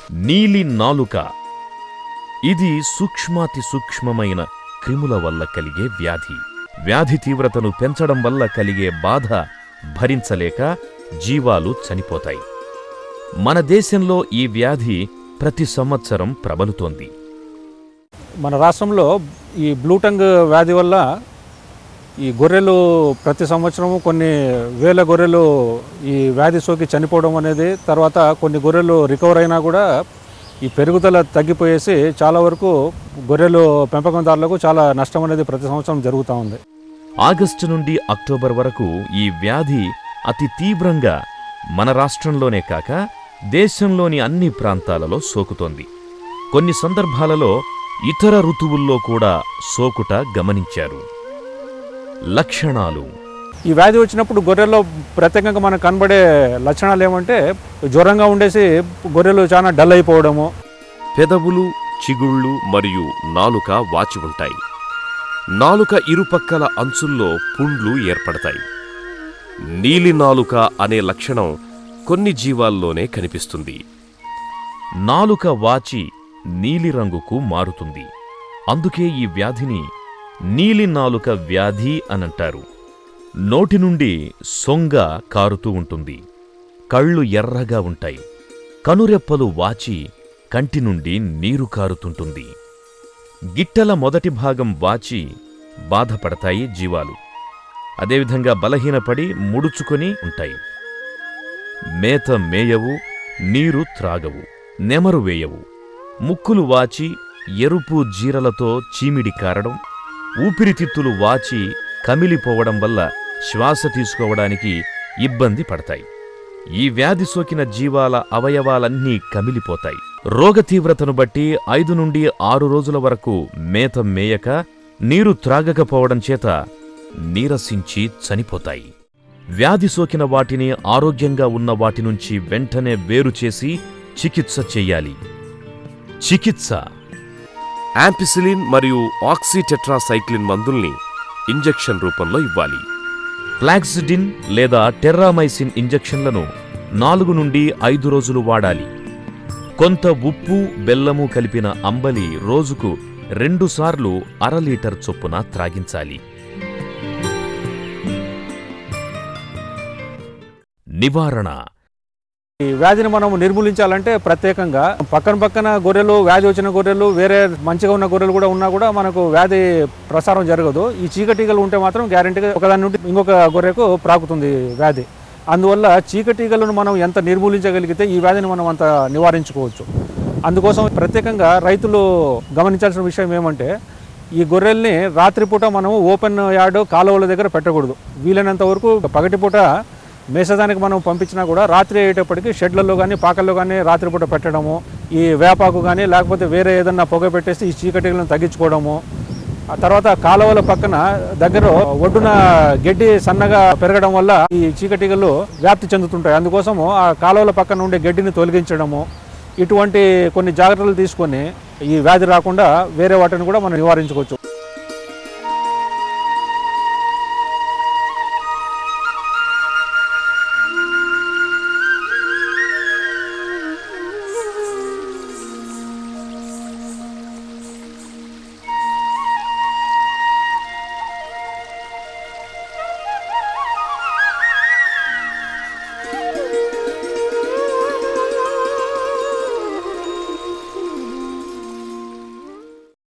నీలి నాలుక ఇది సూక్ష్మాతి సూక్ష్మమైన క్రిముల వల్ల కలిగే వ్యాధి వ్యాధి తీవ్రతను పెంచడం వల్ల కలిగే బాధ భరించలేక జీవాలు చనిపోతాయి మన దేశంలో ఈ వ్యాధి ప్రతి సంవత్సరం ప్రబలుతోంది మన రాష్ట్రంలో ఈ బ్లూటంగ్ వ్యాధి వల్ల ఈ గొర్రెలు ప్రతి సంవత్సరము కొన్ని వేల గొర్రెలు ఈ వ్యాధి సోకి చనిపోవడం అనేది తర్వాత కొన్ని గొర్రెలు రికవర్ అయినా కూడా ఈ పెరుగుదల తగ్గిపోయేసి చాలా వరకు గొర్రెలు పెంపకందారులకు చాలా నష్టం అనేది ప్రతి సంవత్సరం జరుగుతూ ఉంది ఆగస్టు నుండి అక్టోబర్ వరకు ఈ వ్యాధి అతి తీవ్రంగా మన రాష్ట్రంలోనే కాక దేశంలోని అన్ని ప్రాంతాలలో సోకుతోంది కొన్ని సందర్భాలలో ఇతర ఋతువుల్లో కూడా సోకుట గమనించారు లక్షణాలు ఈ వ్యాధి వచ్చినప్పుడు గొర్రెల్లో ప్రత్యేకంగా మనకు కనబడే లక్షణాలు ఏమంటే జ్వరంగా ఉండేసి గొర్రెలు చాలా డల్ అయిపోవడము పెదవులు చిగుళ్ళు మరియు నాలుక వాచి ఉంటాయి నాలుక ఇరుపక్కల అంచుల్లో పుండ్లు ఏర్పడతాయి నీలి నాలుక అనే లక్షణం కొన్ని జీవాల్లోనే కనిపిస్తుంది నాలుక వాచి నీలిరంగుకు మారుతుంది అందుకే ఈ వ్యాధిని నీలి నాలుక వ్యాధి అనంటారు నోటి నుండి సొంగ కారుతూ ఉంటుంది కళ్ళు ఎర్రగా ఉంటాయి కనురెప్పలు వాచి కంటి నుండి నీరు కారుతుంటుంది గిట్టల మొదటి భాగం వాచి బాధపడతాయి జీవాలు అదేవిధంగా బలహీనపడి ముడుచుకొని ఉంటాయి మేత మేయవు నీరు త్రాగవు నెమరు వేయవు ముక్కులు వాచి ఎరుపు జీరలతో చీమిడి కారడం ఊపిరితిత్తులు వాచి కమిలిపోవడం వల్ల శ్వాస తీసుకోవడానికి ఇబ్బంది పడతాయి ఈ వ్యాధి సోకిన జీవాల అవయవాలన్నీ కమిలిపోతాయి రోగ తీవ్రతను బట్టి ఐదు నుండి ఆరు రోజుల వరకు మేత మేయక నీరు త్రాగకపోవడం చేత నీరసించి చనిపోతాయి వ్యాధి సోకిన వాటిని ఆరోగ్యంగా ఉన్న వాటి నుంచి వెంటనే వేరు చేసి చికిత్స చెయ్యాలి చికిత్స యాంపిసిలిన్ మరియు ఆక్సిటెట్రాసైక్లిన్ మందుల్ని ఇంజెక్షన్ రూపంలో ఇవ్వాలి ఫ్లాక్సిడిన్ లేదా టెర్రామైసిన్ ఇంజెక్షన్లను నాలుగు నుండి ఐదు రోజులు వాడాలి కొంత ఉప్పు బెల్లము కలిపిన అంబలి రోజుకు రెండుసార్లు అర లీటర్ చొప్పున త్రాగించాలి నివారణ ఈ వ్యాధిని మనం నిర్మూలించాలంటే ప్రత్యేకంగా పక్కన పక్కన గొర్రెలు వ్యాధి వచ్చిన గొర్రెలు వేరే మంచిగా ఉన్న గొర్రెలు కూడా ఉన్నా కూడా మనకు వ్యాధి ప్రసారం జరగదు ఈ చీకటీగలు ఉంటే మాత్రం గ్యారెంటీగా ఒకదాని నుండి ఇంకొక గొర్రెకు ప్రాకుతుంది వ్యాధి అందువల్ల చీకటీగలను మనం ఎంత నిర్మూలించగలిగితే ఈ వ్యాధిని మనం అంత నివారించుకోవచ్చు అందుకోసం ప్రత్యేకంగా రైతులు గమనించాల్సిన విషయం ఏమంటే ఈ గొర్రెల్ని రాత్రిపూట మనం ఓపెన్ యార్డ్ కాలువల దగ్గర పెట్టకూడదు వీలైనంత వరకు పగటిపూట మేసదానికి మనం పంపించినా కూడా రాత్రి అయ్యేటప్పటికి షెడ్లలో కానీ పాకల్లో కానీ రాత్రిపూట పెట్టడము ఈ వేపాకు కానీ లేకపోతే వేరే ఏదన్నా పొగ పెట్టేసి ఈ చీకటిలను తగ్గించుకోవడము ఆ తర్వాత కాలువల పక్కన దగ్గర ఒడ్డున గడ్డి సన్నగా పెరగడం వల్ల ఈ చీకటిగలు వ్యాప్తి చెందుతుంటాయి అందుకోసము ఆ కాలువల పక్కన ఉండే గడ్డిని తొలగించడము ఇటువంటి కొన్ని జాగ్రత్తలు తీసుకొని ఈ వ్యాధి రాకుండా వేరే వాటిని కూడా మనం నివారించుకోవచ్చు